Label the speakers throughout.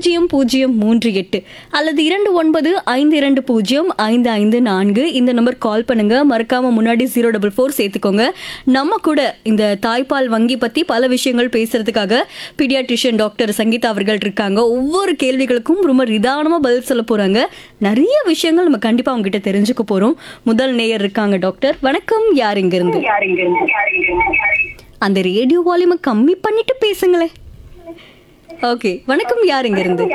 Speaker 1: பூஜ்ஜியம் பூஜ்ஜியம் மூன்று எட்டு அல்லது இரண்டு ஒன்பது ஐந்து இரண்டு பூஜ்ஜியம் ஐந்து ஐந்து நான்கு இந்த நம்பர் கால் பண்ணுங்க மறக்காம முன்னாடி ஜீரோ டபுள் ஃபோர் சேர்த்துக்கோங்க நம்ம கூட இந்த தாய்ப்பால் வங்கி பத்தி பல விஷயங்கள் பேசுறதுக்காக பீடியாட்ரிஷியன் டாக்டர் சங்கீதா அவர்கள் இருக்காங்க ஒவ்வொரு கேள்விகளுக்கும் ரொம்ப நிதானமா பதில் சொல்ல போறாங்க நிறைய விஷயங்கள் நம்ம கண்டிப்பா அவங்க கிட்ட தெரிஞ்சுக்க போறோம் முதல் நேயர் இருக்காங்க டாக்டர் வணக்கம் யார் இங்க இருந்து அந்த ரேடியோ வால்யூமை கம்மி பண்ணிட்டு பேசுங்களேன் ஓகே வணக்கம் யார் இங்க இருந்து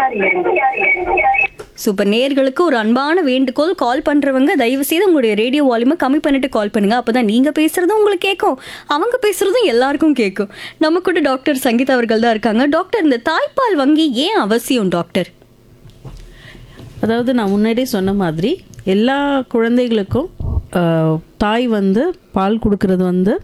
Speaker 1: சூப்பர் நேயர்களுக்கு ஒரு அன்பான வேண்டுகோள் கால் பண்றவங்க தயவு செய்து உங்களுடைய ரேடியோ வால்யூமை கம்மி பண்ணிட்டு கால் பண்ணுங்க அப்பதான் நீங்க பேசுறதும் உங்களுக்கு கேட்கும் அவங்க பேசுறதும் எல்லாருக்கும் கேட்கும் நம்ம கூட டாக்டர் சங்கீதா அவர்கள் தான் இருக்காங்க டாக்டர் இந்த தாய்ப்பால் வங்கி ஏன் அவசியம் டாக்டர்
Speaker 2: அதாவது நான் முன்னாடியே சொன்ன மாதிரி எல்லா குழந்தைகளுக்கும் ஆஹ், தாய் வந்து பால் கொடுக்கறது வந்து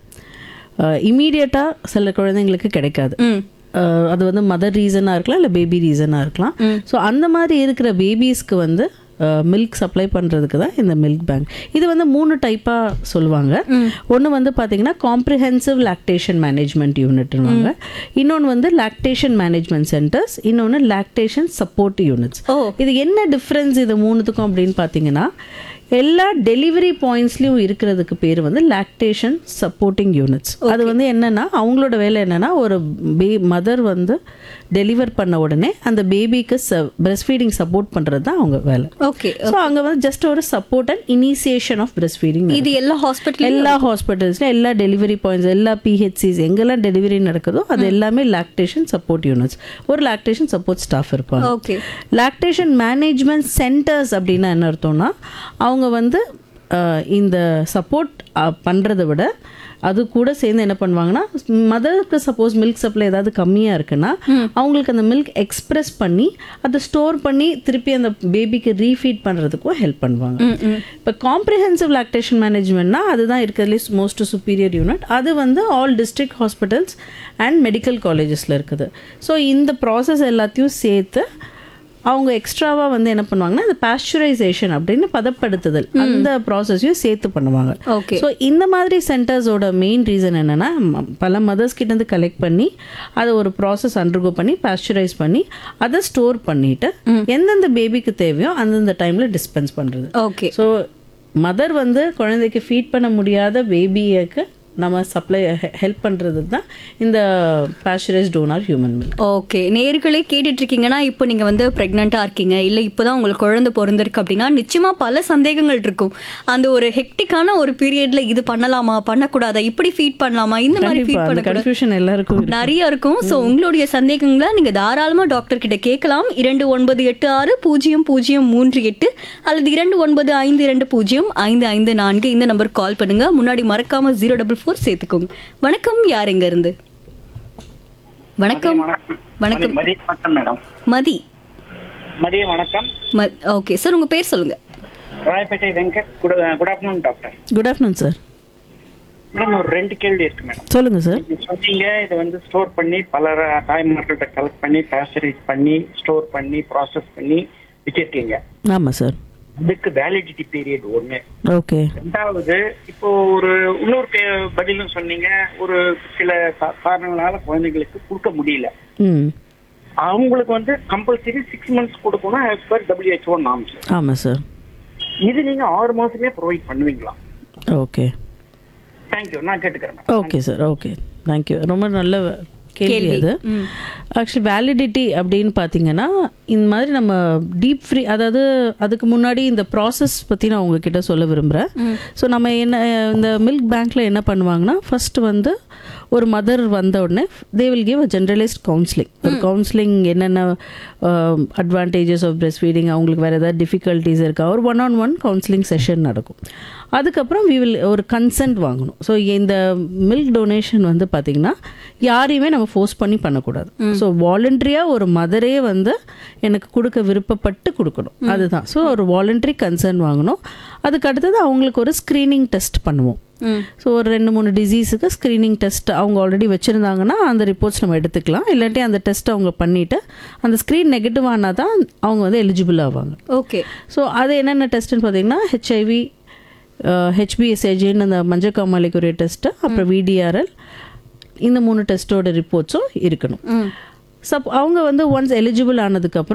Speaker 2: இமீடியட்டாக சில குழந்தைங்களுக்கு கிடைக்காது
Speaker 1: ம்
Speaker 2: ஆஹ், அது வந்து மதர் ரீசனாக இருக்கலாம் இல்லை பேபி ரீசனாக இருக்கலாம் ஸோ அந்த மாதிரி இருக்கிற பேபிஸ்க்கு வந்து மில்க் சப்ளை பண்ணுறதுக்கு தான் இந்த மில்க் பேங்க் இது வந்து மூணு டைப்பாக சொல்லுவாங்க ஒன்று வந்து பார்த்தீங்கன்னா காம்ப்ரிஹென்சிவ் லாக்டேஷன் மேனேஜ்மெண்ட் யூனிட்னுவாங்க இன்னொன்று வந்து லாக்டேஷன் மேனேஜ்மெண்ட் சென்டர்ஸ் இன்னொன்று லாக்டேஷன் சப்போர்ட் யூனிட்ஸ்
Speaker 1: ஓ.
Speaker 2: இது என்ன டிஃப்ரென்ஸ் இது மூணுத்துக்கும் அப்படின்னு பார்த்தீங்கன்னா எல்லா டெலிவரி பாயிண்ட்ஸ்லயும் இருக்கிறதுக்கு பேர் வந்து லாக்டேஷன் சப்போர்ட்டிங் யூனிட்ஸ் அது வந்து என்னன்னா அவங்களோட வேலை என்னன்னா ஒரு பே மதர் வந்து டெலிவர் பண்ண உடனே அந்த பேபிக்கு பிரஸ்ட் ஃபீடிங் சப்போர்ட் பண்றது தான் அவங்க வேலை
Speaker 1: ஓகே
Speaker 2: ஸோ அங்கே வந்து ஜஸ்ட் ஒரு support and initiation of breast feeding
Speaker 1: இது எல்லா ஹாஸ்பிட்டல்
Speaker 2: எல்லா ஹாஸ்பிட்டல்ஸ்ல எல்லா டெலிவரி பாயிண்ட்ஸ் எல்லா பிஹெச்சிஸ் எங்கெல்லாம் டெலிவரி நடக்குதோ அது எல்லாமே லாக்டேஷன் சப்போர்ட் யூனிட்ஸ் ஒரு லாக்டேஷன் சப்போர்ட் ஸ்டாஃப் இருப்பாங்க
Speaker 1: ஓகே
Speaker 2: லாக்டேஷன் மேனேஜ்மெண்ட் சென்டர்ஸ் அப்படின்னா என்ன அர்த்தம்னா அவங்க வந்து அஹ், இந்த சப்போர்ட் பண்ணுறதை விட அது கூட சேர்ந்து என்ன பண்ணுவாங்கன்னா மதருக்கு சப்போஸ் மில்க் சப்ளை ஏதாவது கம்மியாக இருக்குன்னா அவங்களுக்கு அந்த மில்க் எக்ஸ்பிரஸ் பண்ணி அதை ஸ்டோர் பண்ணி திருப்பி அந்த பேபிக்கு ரீஃபீட் பண்ணுறதுக்கும் ஹெல்ப் பண்ணுவாங்க இப்போ காம்ப்ரிஹென்சிவ் லாக்டேஷன் மேனேஜ்மெண்ட்னா அதுதான் இருக்கிறதுலே மோஸ்ட் சுப்பீரியர் யூனிட் அது வந்து all district hospitals and medical காலேஜஸில் இருக்குது ஸோ இந்த ப்ராசஸ் எல்லாத்தையும் சேர்த்து அவங்க எக்ஸ்ட்ராவாக வந்து என்ன பண்ணுவாங்கன்னா இந்த பாஸ்சுரைசேஷன் அப்படின்னு பதப்படுத்துதல் அந்த ப்ராசஸையும் சேர்த்து பண்ணுவாங்க
Speaker 1: ஓகே
Speaker 2: ஸோ இந்த மாதிரி சென்டர்ஸோட மெயின் ரீசன் என்னன்னா ம- பல மதர்ஸ் கிட்டேருந்து கலெக்ட் பண்ணி அதை ஒரு ப்ராசஸ் அண்டர்கோ பண்ணி பாஸ்சுரைஸ் பண்ணி அதை ஸ்டோர் பண்ணிட்டு எந்தெந்த பேபிக்கு தேவையோ அந்தந்த டைமில் டிஸ்பென்ஸ் பண்ணுறது
Speaker 1: ஓகே
Speaker 2: ஸோ மதர் வந்து குழந்தைக்கு ஃபீட் பண்ண முடியாத பேபிக்கு நம்ம சப்ளை ஹெல்ப் பண்ணுறது தான் இந்த pasteurise donor human milk
Speaker 1: okay நேர்களே கேட்டுட்டு இருக்கீங்கன்னா இப்போ நீங்க வந்து பிரெக்னெண்டா இருக்கீங்க இல்ல இப்போதான் உங்களுக்கு குழந்தை பிறந்திருக்கு அப்படின்னா நிச்சயமா பல சந்தேகங்கள் இருக்கும் அந்த ஒரு ஹெக்டிக்கான ஒரு பீரியட்ல இது பண்ணலாமா பண்ணக்கூடாதா இப்படி ஃபீட் பண்ணலாமா இந்த மாதிரி
Speaker 2: கண்டிப்பா
Speaker 1: ஃபீட்
Speaker 2: அந்த
Speaker 1: பண்ணக்கூடாது
Speaker 2: கன்ஃபியூஷன் எல்லாருக்கும் இருக்கு.
Speaker 1: நிறைய இருக்கும் சோ உங்களுடைய சந்தேகங்களை நீங்க தாராளமா டாக்டர் கிட்ட கேட்கலாம் இரண்டு ஒன்பது எட்டு ஆறு பூஜ்ஜியம் பூஜ்ஜியம் மூன்று எட்டு அல்லது இரண்டு ஒன்பது ஐந்து இரண்டு பூஜ்ஜியம் ஐந்து ஐந்து நான்கு இந்த நம்பர் கால் பண்ணுங்க முன்னாடி மறக்காம ஜீரோ டபுள் ஃபோர் சேர்த்துக்கோங்க வணக்கம் யார் எங்க இருந்து வணக்கம் வணக்கம்
Speaker 3: மதிய வணக்கம் மேடம்
Speaker 1: மதி
Speaker 3: மதிய வணக்கம்
Speaker 1: ஓகே சார் உங்க பேர் சொல்லுங்க
Speaker 3: Royapettah Venkat good good afternoon doctor
Speaker 2: good afternoon sir
Speaker 3: madam ஒரு ரெண்டு கேள்வி இருக்கு மேடம்
Speaker 2: சொல்லுங்க சார்
Speaker 3: நீங்க சொன்னீங்க இதை வந்து ஸ்டோர் பண்ணி பல ர- தாய்மார்கள்ட்ட கலெக்ட் பண்ணி பாஸ்டரைஸ் பண்ணி ஸ்டோர் பண்ணி ப்ராசஸ் பண்ணி வச்சிருக்கீங்க
Speaker 2: ஆமாம் சார்
Speaker 3: அதுக்கு வேலிடிட்டி பீரியட் ஒண்ணு
Speaker 2: ஓகே
Speaker 3: ரெண்டாவது இப்போ ஒரு இன்னொரு கே- பதிலும் சொன்னீங்க ஒரு சில கா- காரணங்களால குழந்தைங்களுக்கு கொடுக்க முடியல
Speaker 2: ம்
Speaker 3: அவங்களுக்கு வந்து கம்பல்சரி சிக்ஸ் மந்த்ஸ் கொடுக்கணும் as per WHO நாம்ஸ்
Speaker 2: ஆமாம் சார்
Speaker 3: இது நீங்க ஆறு மாசமே ப்ரொவைட் பண்ணுவீங்களா
Speaker 2: ஓகே
Speaker 3: தேங்க்யூ நான் கேட்டுக்கிறேன் madam.
Speaker 2: Okay sir okay thank you ரொம்ப நல்ல கேள்வி
Speaker 1: கேள்வி.
Speaker 2: அது
Speaker 1: ம்.
Speaker 2: ஆக்சுவலி வேலிடிட்டி அப்படின்னு பார்த்தீங்கன்னா இந்த மாதிரி நம்ம டீப் ஃப்ரீ அதாவது அதுக்கு முன்னாடி இந்த ப்ராசஸ் பற்றி நான் உங்ககிட்ட சொல்ல விரும்புகிறேன் ஸோ நம்ம என்ன இந்த மில்க் பேங்க்ல என்ன பண்ணுவாங்கன்னா ஃபர்ஸ்ட் வந்து ஒரு மதர் வந்த உடனே they will give a generalised counselling ஒரு கவுன்சிலிங் என்னென்ன அட்வான்டேஜஸ் ஆஃப் பிரஸ்ட் ஃபீடிங் அவங்களுக்கு வேறு ஏதாவது டிஃபிகல்ட்டிஸ் இருக்கா ஒரு one on one counselling session நடக்கும் அதுக்கப்புறம் வி வில் ஒரு கன்சென்ட் வாங்கணும் ஸோ இந்த மில்க் டொனேஷன் வந்து பார்த்திங்கன்னா யாரையுமே நம்ம ஃபோர்ஸ் பண்ணி பண்ணக்கூடாது ஸோ வாலண்டரியாக ஒரு மதரே வந்து எனக்கு கொடுக்க விருப்பப்பட்டு கொடுக்கணும் அதுதான் ஸோ ஒரு வாலண்டரி கன்சர்ன் வாங்கணும் அதுக்கு அடுத்தது அவங்களுக்கு ஒரு ஸ்க்ரீனிங் டெஸ்ட் பண்ணுவோம் ஸோ ஒரு ரெண்டு மூணு டிசீஸுக்கு ஸ்க்ரீனிங் டெஸ்ட் அவங்க ஆல்ரெடி வச்சுருந்தாங்கன்னா அந்த ரிப்போர்ட்ஸ் நம்ம எடுத்துக்கலாம் இல்லாட்டி அந்த டெஸ்ட் அவங்க பண்ணிவிட்டு அந்த ஸ்க்ரீன் நெகட்டிவ் ஆனால் தான் அவங்க வந்து எலிஜிபிள் ஆவாங்க
Speaker 1: ஓகே
Speaker 2: ஸோ அது என்னென்ன டெஸ்ட்டுன்னு பார்த்தீங்கன்னா ஹெச்ஐவி ஹெச்பிஎஸ்ஏஜின்னு அந்த மஞ்சக்காமலைக்குரிய டெஸ்ட்டு அப்புறம் விடிஆர்எல் இந்த மூணு டெஸ்ட்டோட ரிப்போர்ட்ஸும் இருக்கணும் சப் அவங்க வந்து ஒன்ஸ் எலிஜிபிள் ஆனதுக்கப்புறம்